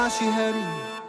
شهري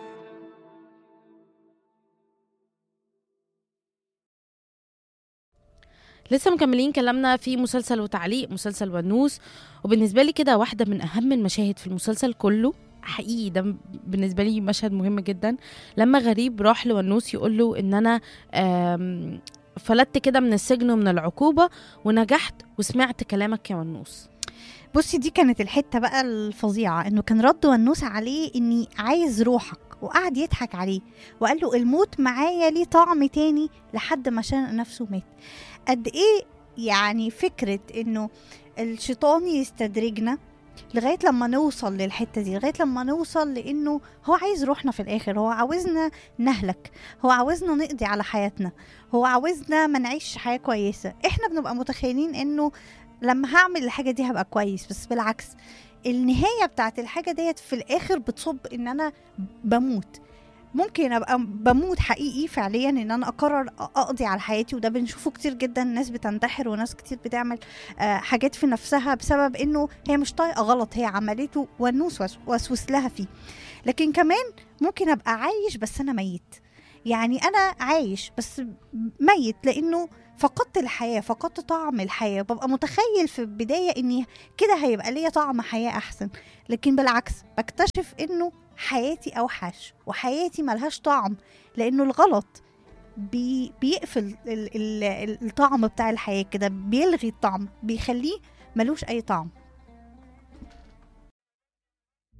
لسه مكملين كلامنا في مسلسل وتعليق مسلسل ونوس وبالنسبة لي كده واحدة من أهم المشاهد في المسلسل كله حقيقي ده بالنسبة لي مشهد مهم جدا لما غريب راح لونوس يقول له إن أنا آم، فلتت كده من السجن ومن العقوبة ونجحت وسمعت كلامك يا ونوس بصي دي كانت الحته بقى الفظيعه انه كان رد ونوس عليه اني عايز روحك وقعد يضحك عليه وقال له الموت معايا ليه طعم تاني لحد ما شنق نفسه مات قد ايه يعني فكره انه الشيطان يستدرجنا لغايه لما نوصل للحته دي لغايه لما نوصل لانه هو عايز روحنا في الاخر هو عاوزنا نهلك هو عاوزنا نقضي على حياتنا هو عاوزنا ما نعيش حياه كويسه احنا بنبقى متخيلين انه لما هعمل الحاجه دي هبقى كويس بس بالعكس النهايه بتاعت الحاجه ديت في الاخر بتصب ان انا بموت ممكن ابقى بموت حقيقي فعليا ان انا اقرر اقضي على حياتي وده بنشوفه كتير جدا ناس بتنتحر وناس كتير بتعمل آه، حاجات في نفسها بسبب انه هي مش طايقه غلط هي عملته والنوس وس- وسوس لها فيه لكن كمان ممكن ابقى عايش بس انا ميت يعني انا عايش بس ميت لانه فقدت الحياه فقدت طعم الحياه ببقى متخيل في البدايه اني كده هيبقى ليا طعم حياه احسن لكن بالعكس بكتشف انه حياتي اوحش وحياتي ملهاش طعم لانه الغلط بي بيقفل ال ال ال- الطعم بتاع الحياه كده بيلغي الطعم بيخليه ملوش اي طعم